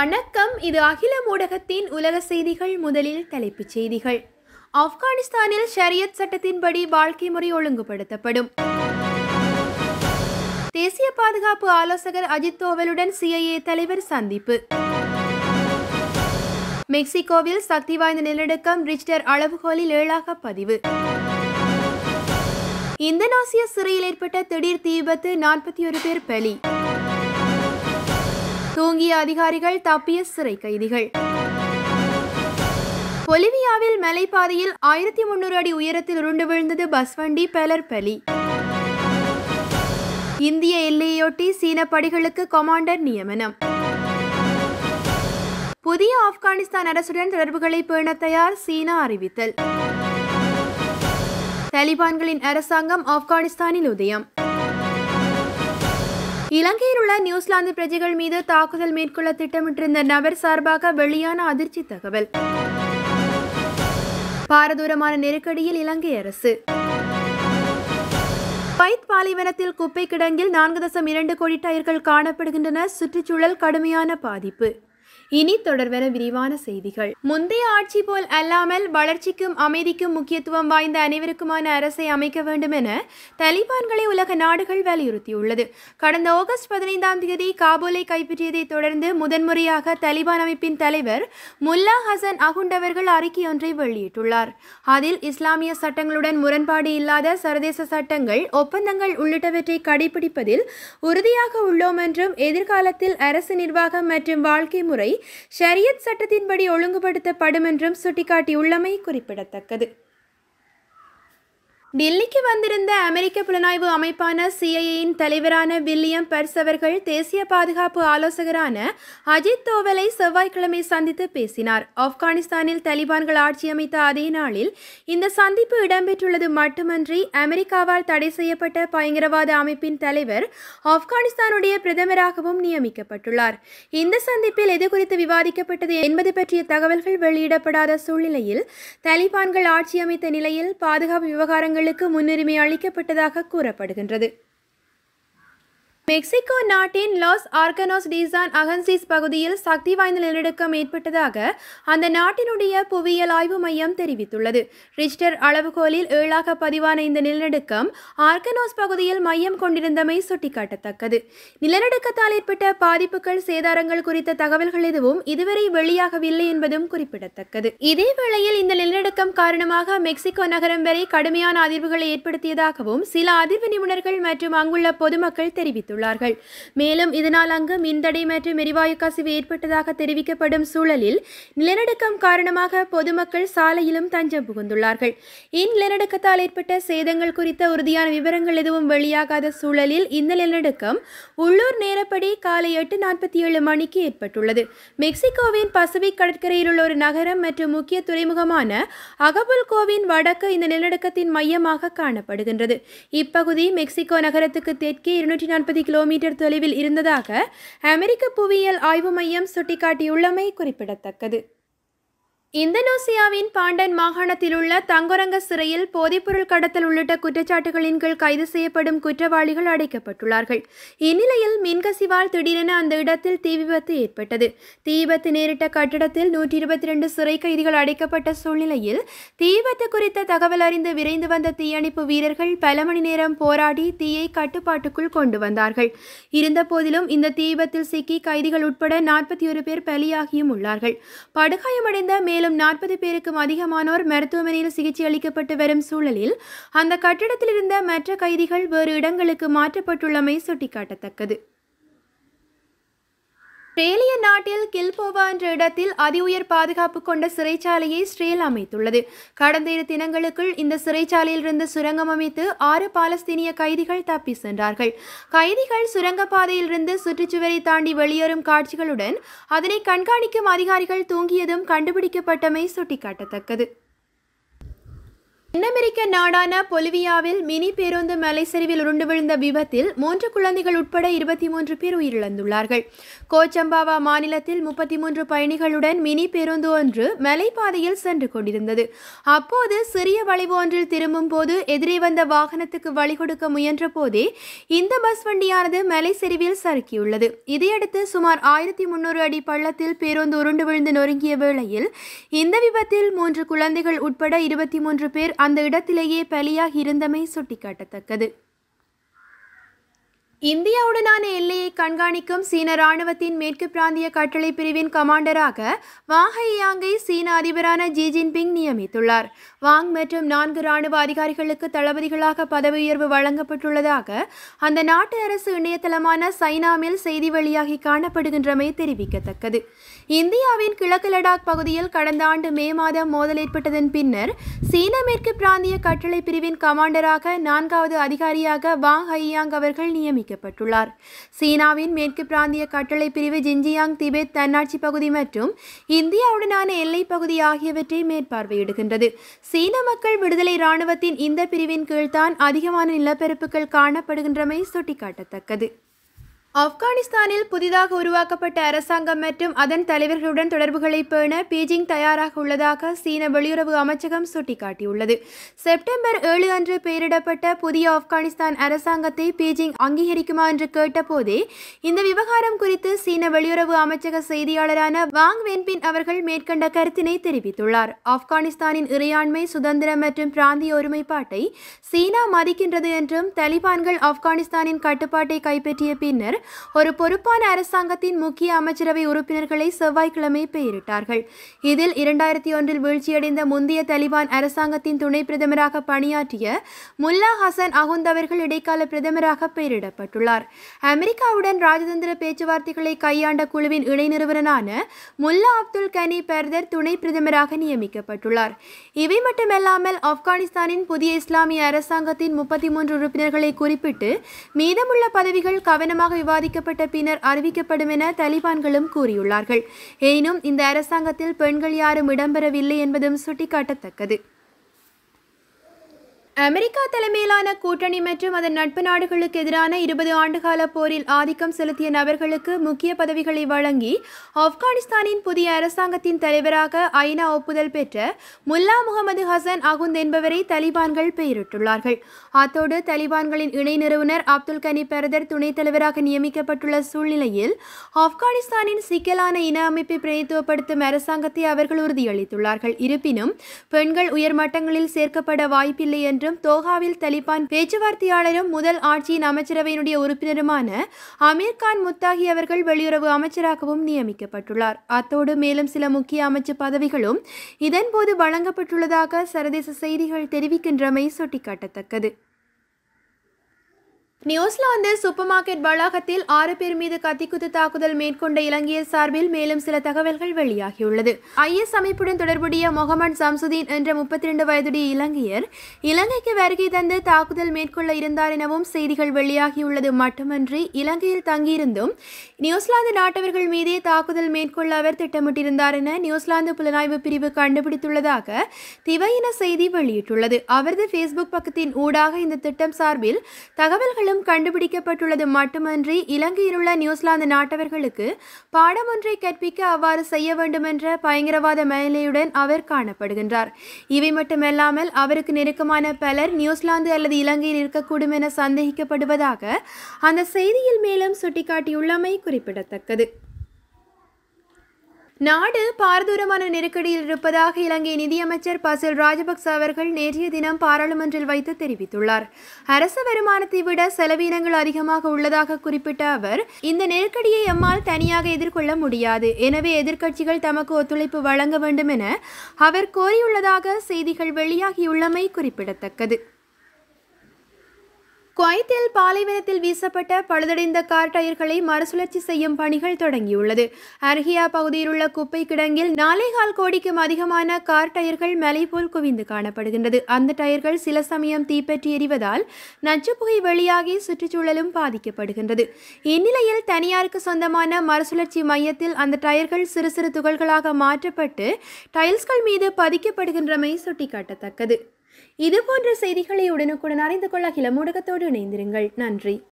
வணக்கம் இது அகில ஊடகத்தின் உலக செய்திகள் முதலில் தலைப்புச் செய்திகள் ஆப்கானிஸ்தானில் ஷரியத் சட்டத்தின்படி வாழ்க்கை முறை ஒழுங்குபடுத்தப்படும் தேசிய பாதுகாப்பு ஆலோசகர் அஜித் தோவலுடன் சிஐஏ தலைவர் சந்திப்பு மெக்சிகோவில் சக்தி வாய்ந்த நிலநடுக்கம் ரிச்டர் அளவுகோலில் ஏழாக பதிவு இந்தோனேசிய சிறையில் ஏற்பட்ட திடீர் தீ விபத்து நாற்பத்தி ஒரு பேர் பலி தூங்கிய அதிகாரிகள் தப்பிய சிறை கைதிகள் பொலிவியாவில் மலைப்பாதையில் ஆயிரத்தி முன்னூறு அடி உயரத்தில் உருண்டு விழுந்தது பஸ் வண்டி பலர் பலி இந்திய எல்லையொட்டி சீன படைகளுக்கு கமாண்டர் நியமனம் புதிய ஆப்கானிஸ்தான் அரசுடன் தொடர்புகளை பேண தயார் சீனா அறிவித்தல் தாலிபான்களின் அரசாங்கம் ஆப்கானிஸ்தானில் உதயம் இலங்கையில் உள்ள நியூசிலாந்து பிரஜைகள் மீது தாக்குதல் மேற்கொள்ள திட்டமிட்டிருந்த நபர் சார்பாக வெளியான அதிர்ச்சி தகவல் பாரதூரமான நெருக்கடியில் இலங்கை அரசு பைத் பாலைவனத்தில் குப்பை கிடங்கில் நான்கு தசம் இரண்டு கோடி டயர்கள் காணப்படுகின்றன சுற்றுச்சூழல் கடுமையான பாதிப்பு இனி தொடர்வென விரிவான செய்திகள் முந்தைய ஆட்சி போல் அல்லாமல் வளர்ச்சிக்கும் அமைதிக்கும் முக்கியத்துவம் வாய்ந்த அனைவருக்குமான அரசை அமைக்க வேண்டும் என தலிபான்களை உலக நாடுகள் வலியுறுத்தியுள்ளது கடந்த ஆகஸ்ட் பதினைந்தாம் தேதி காபூலை கைப்பற்றியதை தொடர்ந்து முதன்முறையாக தலிபான் அமைப்பின் தலைவர் முல்லா ஹசன் அகுண்ட் அவர்கள் அறிக்கை ஒன்றை வெளியிட்டுள்ளார் அதில் இஸ்லாமிய சட்டங்களுடன் முரண்பாடு இல்லாத சர்வதேச சட்டங்கள் ஒப்பந்தங்கள் உள்ளிட்டவற்றை கடைபிடிப்பதில் உறுதியாக உள்ளோம் என்றும் எதிர்காலத்தில் அரசு நிர்வாகம் மற்றும் வாழ்க்கை முறை ஷரியத் சட்டத்தின்படி ஒழுங்குபடுத்தப்படும் என்றும் சுட்டிக்காட்டியுள்ளமை குறிப்பிடத்தக்கது டெல்லிக்கு வந்திருந்த அமெரிக்க புலனாய்வு அமைப்பான சிஐஏயின் தலைவரான வில்லியம் பர்ஸ் அவர்கள் தேசிய பாதுகாப்பு ஆலோசகரான அஜித் தோவலை செவ்வாய்க்கிழமை சந்தித்து பேசினார் ஆப்கானிஸ்தானில் தலிபான்கள் ஆட்சி அமைத்த அதே நாளில் இந்த சந்திப்பு இடம்பெற்றுள்ளது மட்டுமன்றி அமெரிக்காவால் தடை செய்யப்பட்ட பயங்கரவாத அமைப்பின் தலைவர் ஆப்கானிஸ்தானுடைய பிரதமராகவும் நியமிக்கப்பட்டுள்ளார் இந்த சந்திப்பில் எது குறித்து விவாதிக்கப்பட்டது என்பது பற்றிய தகவல்கள் வெளியிடப்படாத சூழ்நிலையில் தலிபான்கள் ஆட்சி அமைத்த நிலையில் பாதுகாப்பு விவகாரங்கள் நாடுகளுக்கு முன்னுரிமை அளிக்கப்பட்டதாக கூறப்படுகின்றது மெக்சிகோ நாட்டின் லாஸ் ஆர்கனோஸ் டிசான் அகன்சிஸ் பகுதியில் சக்தி வாய்ந்த நிலநடுக்கம் ஏற்பட்டதாக அந்த நாட்டினுடைய புவியியல் ஆய்வு மையம் தெரிவித்துள்ளது ரிச்டர் அளவுகோலில் ஏழாக பதிவான இந்த நிலநடுக்கம் ஆர்கனோஸ் பகுதியில் மையம் கொண்டிருந்தமை சுட்டிக்காட்டத்தக்கது நிலநடுக்கத்தால் ஏற்பட்ட பாதிப்புகள் சேதாரங்கள் குறித்த தகவல்கள் எதுவும் இதுவரை வெளியாகவில்லை என்பதும் குறிப்பிடத்தக்கது இதே வேளையில் இந்த நிலநடுக்கம் காரணமாக மெக்சிகோ நகரம் வரை கடுமையான அதிர்வுகளை ஏற்படுத்தியதாகவும் சில அதிர்வு நிபுணர்கள் மற்றும் அங்குள்ள பொதுமக்கள் தெரிவித்துள்ளனர் தெரிவித்துள்ளார்கள் மேலும் இதனால் அங்கு மின்தடை மற்றும் எரிவாயு கசிவு ஏற்பட்டதாக தெரிவிக்கப்படும் சூழலில் நிலநடுக்கம் காரணமாக பொதுமக்கள் சாலையிலும் தஞ்சம் புகுந்துள்ளார்கள் இந்நிலநடுக்கத்தால் ஏற்பட்ட சேதங்கள் குறித்த உறுதியான விவரங்கள் எதுவும் வெளியாகாத சூழலில் இந்த நிலநடுக்கம் உள்ளூர் நேரப்படி காலை எட்டு நாற்பத்தி ஏழு மணிக்கு ஏற்பட்டுள்ளது மெக்சிகோவின் பசிபிக் கடற்கரையில் உள்ள ஒரு நகரம் மற்றும் முக்கிய துறைமுகமான அகபுல்கோவின் வடக்கு இந்த நிலநடுக்கத்தின் மையமாக காணப்படுகின்றது இப்பகுதி மெக்சிகோ நகரத்துக்கு தெற்கே இருநூற்றி நாற்பது கிலோமீட்டர் தொலைவில் இருந்ததாக அமெரிக்க புவியியல் ஆய்வு மையம் சுட்டிக்காட்டியுள்ளமை குறிப்பிடத்தக்கது இந்தோனேசியாவின் பாண்டன் மாகாணத்தில் உள்ள தங்குரங்க சிறையில் போதைப்பொருள் கடத்தல் உள்ளிட்ட குற்றச்சாட்டுகளின் கீழ் கைது செய்யப்படும் குற்றவாளிகள் அடைக்கப்பட்டுள்ளார்கள் இந்நிலையில் மின்கசிவால் திடீரென அந்த இடத்தில் தீ விபத்து ஏற்பட்டது தீ விபத்து நேரிட்ட கட்டிடத்தில் நூற்றி இருபத்தி ரெண்டு சிறை கைதிகள் அடைக்கப்பட்ட சூழ்நிலையில் தீ விபத்து குறித்த தகவல் அறிந்து விரைந்து வந்த தீயணைப்பு வீரர்கள் பல மணி நேரம் போராடி தீயை கட்டுப்பாட்டுக்குள் கொண்டு வந்தார்கள் இருந்தபோதிலும் இந்த தீ விபத்தில் சிக்கி கைதிகள் உட்பட நாற்பத்தி ஒரு பேர் பலியாகியும் உள்ளார்கள் படுகாயமடைந்த மேலும் மேலும் நாற்பது பேருக்கும் அதிகமானோர் மருத்துவமனையில் சிகிச்சை அளிக்கப்பட்டு வரும் சூழலில் அந்த கட்டிடத்தில் இருந்த மற்ற கைதிகள் வேறு இடங்களுக்கு மாற்றப்பட்டுள்ளமை சுட்டிக்காட்டத்தக்கது ஆஸ்திரேலிய நாட்டில் கில்போவா என்ற இடத்தில் அதி உயர் பாதுகாப்பு கொண்ட சிறைச்சாலையை ஸ்ரேல் அமைத்துள்ளது கடந்த இரு தினங்களுக்குள் இந்த சிறைச்சாலையில் இருந்து சுரங்கம் அமைத்து ஆறு பாலஸ்தீனிய கைதிகள் தப்பி சென்றார்கள் கைதிகள் சுரங்கப்பாதையில் இருந்து சுற்றுச்சுவரை தாண்டி வெளியேறும் காட்சிகளுடன் அதனை கண்காணிக்கும் அதிகாரிகள் தூங்கியதும் கண்டுபிடிக்கப்பட்டமை சுட்டிக்காட்டத்தக்கது தென் அமெரிக்க அமெரிக்க நாடான பொலிவியாவில் மினி பேருந்து மலைச்சரிவில் உருண்டு விழுந்த விபத்தில் மூன்று குழந்தைகள் உட்பட இருபத்தி மூன்று பேர் உயிரிழந்துள்ளார்கள் கோச்சம்பாவா மாநிலத்தில் முப்பத்தி மூன்று பயணிகளுடன் மினி பேருந்து ஒன்று மலைப்பாதையில் சென்று கொண்டிருந்தது அப்போது சிறிய வளைவு ஒன்றில் திரும்பும் போது எதிரே வந்த வாகனத்துக்கு வழி கொடுக்க முயன்ற போதே இந்த பஸ் வண்டியானது மலைச்சரிவில் சறுக்கியுள்ளது இதையடுத்து சுமார் ஆயிரத்தி முன்னூறு அடி பள்ளத்தில் பேருந்து உருண்டு விழுந்து நொறுங்கிய வேளையில் இந்த விபத்தில் மூன்று குழந்தைகள் உட்பட இருபத்தி மூன்று பேர் அந்த இடத்திலேயே பலியாகி இருந்தமை சுட்டிக்காட்டத்தக்கது இந்தியாவுடனான எல்லையை கண்காணிக்கும் சீன ராணுவத்தின் மேற்கு பிராந்திய கட்டளை பிரிவின் கமாண்டராக வாங் ஹையாங்கை சீன அதிபரான ஜி ஜின்பிங் நியமித்துள்ளார் வாங் மற்றும் நான்கு ராணுவ அதிகாரிகளுக்கு தளபதிகளாக பதவி உயர்வு வழங்கப்பட்டுள்ளதாக அந்த நாட்டு அரசு இணையதளமான சைனாமில் செய்தி வெளியாகி காணப்படுகின்றமை தெரிவிக்கத்தக்கது இந்தியாவின் கிழக்கு லடாக் பகுதியில் கடந்த ஆண்டு மே மாதம் மோதல் ஏற்பட்டதன் பின்னர் சீன மேற்கு பிராந்திய கட்டளை பிரிவின் கமாண்டராக நான்காவது அதிகாரியாக வாங் ஹையாங் அவர்கள் நியமிக்கப்பட்டுள்ளார் சீனாவின் மேற்கு பிராந்திய கட்டளை பிரிவு ஜின்ஜியாங் திபெத் தன்னாட்சி பகுதி மற்றும் இந்தியாவுடனான எல்லைப் பகுதி ஆகியவற்றை மேற்பார்வையிடுகின்றது சீன மக்கள் விடுதலை இராணுவத்தின் இந்த பிரிவின் கீழ்தான் அதிகமான நிலப்பரப்புகள் காணப்படுகின்றமை சுட்டிக்காட்டத்தக்கது ஆப்கானிஸ்தானில் புதிதாக உருவாக்கப்பட்ட அரசாங்கம் மற்றும் அதன் தலைவர்களுடன் தொடர்புகளை பேண பீஜிங் தயாராக உள்ளதாக சீன வெளியுறவு அமைச்சகம் சுட்டிக்காட்டியுள்ளது செப்டம்பர் ஏழு அன்று பெயரிடப்பட்ட புதிய ஆப்கானிஸ்தான் அரசாங்கத்தை பீஜிங் அங்கீகரிக்குமா என்று கேட்டபோதே இந்த விவகாரம் குறித்து சீன வெளியுறவு அமைச்சக செய்தியாளரான வாங் வென்பின் அவர்கள் மேற்கண்ட கருத்தினை தெரிவித்துள்ளார் ஆப்கானிஸ்தானின் இறையாண்மை சுதந்திரம் மற்றும் பிராந்திய ஒருமைப்பாட்டை சீனா மதிக்கின்றது என்றும் தலிபான்கள் ஆப்கானிஸ்தானின் கட்டுப்பாட்டை கைப்பற்றிய பின்னர் ஒரு பொறுப்பான அரசாங்கத்தின் முக்கிய அமைச்சரவை உறுப்பினர்களை செவ்வாய்க்கிழமை பெயரிட்டார்கள் இதில் இரண்டாயிரத்தி ஒன்றில் வீழ்ச்சியடைந்த முந்தைய தலிபான் அரசாங்கத்தின் துணை பிரதமராக பணியாற்றிய முல்லா ஹசன் அகுந்த் அவர்கள் இடைக்கால பிரதமராக பெயரிடப்பட்டுள்ளார் அமெரிக்காவுடன் ராஜதந்திர பேச்சுவார்த்தைகளை கையாண்ட குழுவின் இணைநிறுவனரான முல்லா அப்துல் கனி பெர்தர் துணை பிரதமராக நியமிக்கப்பட்டுள்ளார் இவை மட்டுமல்லாமல் ஆப்கானிஸ்தானின் புதிய இஸ்லாமிய அரசாங்கத்தின் முப்பத்தி மூன்று உறுப்பினர்களை குறிப்பிட்டு மீதமுள்ள பதவிகள் கவனமாக விவாதிக்கப்பட்ட பின்னர் அறிவிக்கப்படும் என தலிபான்களும் கூறியுள்ளார்கள் எனினும் இந்த அரசாங்கத்தில் பெண்கள் யாரும் இடம்பெறவில்லை என்பதும் சுட்டிக்காட்டத்தக்கது அமெரிக்கா தலைமையிலான கூட்டணி மற்றும் அதன் நட்பு நாடுகளுக்கு எதிரான இருபது ஆண்டுகால போரில் ஆதிக்கம் செலுத்திய நபர்களுக்கு முக்கிய பதவிகளை வழங்கி ஆப்கானிஸ்தானின் புதிய அரசாங்கத்தின் தலைவராக ஐநா ஒப்புதல் பெற்ற முல்லா முகமது ஹசன் அகுந்த் என்பவரை தலிபான்கள் பெயரிட்டுள்ளார்கள் அத்தோடு தலிபான்களின் இணை நிறுவனர் அப்துல் கனி பெரதர் துணைத் தலைவராக நியமிக்கப்பட்டுள்ள சூழ்நிலையில் ஆப்கானிஸ்தானின் சிக்கலான இன அமைப்பை பிரதித்துவப்படுத்தும் அரசாங்கத்தை அவர்கள் உறுதியளித்துள்ளார்கள் இருப்பினும் பெண்கள் உயர் மட்டங்களில் சேர்க்கப்பட வாய்ப்பில்லை என்று என்றும் தோஹாவில் தலிபான் பேச்சுவார்த்தையாளரும் முதல் ஆட்சியின் அமைச்சரவையினுடைய உறுப்பினருமான அமீர் கான் முத்தாகி அவர்கள் வெளியுறவு அமைச்சராகவும் நியமிக்கப்பட்டுள்ளார் அத்தோடு மேலும் சில முக்கிய அமைச்சு பதவிகளும் இதன்போது வழங்கப்பட்டுள்ளதாக சர்வதேச செய்திகள் தெரிவிக்கின்றமை சுட்டிக்காட்டத்தக்கது நியூசிலாந்து சூப்பர் மார்க்கெட் வளாகத்தில் ஆறு பேர் மீது கத்திக்குத்து தாக்குதல் மேற்கொண்ட இலங்கைய சார்பில் மேலும் சில தகவல்கள் வெளியாகியுள்ளது ஐஎஸ் அமைப்புடன் தொடர்புடைய முகமது சம்சுதீன் என்ற முப்பத்தி ரெண்டு வயதுடைய இலங்கையர் இலங்கைக்கு வருகை தந்து தாக்குதல் மேற்கொள்ள இருந்தார் எனவும் செய்திகள் வெளியாகியுள்ளது மட்டுமன்றி இலங்கையில் தங்கியிருந்தும் நியூசிலாந்து நாட்டவர்கள் மீதே தாக்குதல் மேற்கொள்ள அவர் திட்டமிட்டிருந்தார் என நியூசிலாந்து புலனாய்வு பிரிவு கண்டுபிடித்துள்ளதாக திவையின செய்தி வெளியிட்டுள்ளது அவரது ஃபேஸ்புக் பக்கத்தின் ஊடாக இந்த திட்டம் சார்பில் தகவல்களும் கண்டுபிடிக்கப்பட்டுள்ளது மட்டுமன்றி இலங்கையில் உள்ள நியூசிலாந்து நாட்டவர்களுக்கு பாடம் ஒன்றை கற்பிக்க அவ்வாறு செய்ய வேண்டுமென்ற பயங்கரவாத மேலையுடன் அவர் காணப்படுகின்றார் இவை மட்டுமல்லாமல் அவருக்கு நெருக்கமான பலர் நியூசிலாந்து அல்லது இலங்கையில் இருக்கக்கூடும் என சந்தேகிக்கப்படுவதாக அந்த செய்தியில் மேலும் சுட்டிக்காட்டியுள்ளமை குறிப்பிடத்தக்கது நாடு பாரதூரமான நெருக்கடியில் இருப்பதாக இலங்கை நிதியமைச்சர் பசில் ராஜபக்ச அவர்கள் நேற்றைய தினம் பாராளுமன்றில் வைத்து தெரிவித்துள்ளார் அரசு வருமானத்தை விட செலவினங்கள் அதிகமாக உள்ளதாக குறிப்பிட்ட அவர் இந்த நெருக்கடியை எம்மால் தனியாக எதிர்கொள்ள முடியாது எனவே எதிர்க்கட்சிகள் தமக்கு ஒத்துழைப்பு வழங்க வேண்டும் என அவர் கோரியுள்ளதாக செய்திகள் வெளியாகியுள்ளமை குறிப்பிடத்தக்கது குவைத்தில் பாலைவனத்தில் வீசப்பட்ட பழுதடைந்த கார் டயர்களை மறுசுழற்சி செய்யும் பணிகள் தொடங்கியுள்ளது அர்ஹியா பகுதியில் உள்ள குப்பை கிடங்கில் நாலேகால் கோடிக்கும் அதிகமான கார் டயர்கள் மலை போல் குவிந்து காணப்படுகின்றது அந்த டயர்கள் சில சமயம் தீப்பற்றி எரிவதால் நச்சுப்புகை வெளியாகி சுற்றுச்சூழலும் பாதிக்கப்படுகின்றது இந்நிலையில் தனியாருக்கு சொந்தமான மறுசுழற்சி மையத்தில் அந்த டயர்கள் சிறு சிறு துகள்களாக மாற்றப்பட்டு டைல்ஸ்கள் மீது பதிக்கப்படுகின்றமை சுட்டிக்காட்டத்தக்கது இதுபோன்ற செய்திகளை உடனுக்குடன் அறிந்து கொள்ள கிளமூடகத்தோடு இணைந்திருங்கள் நன்றி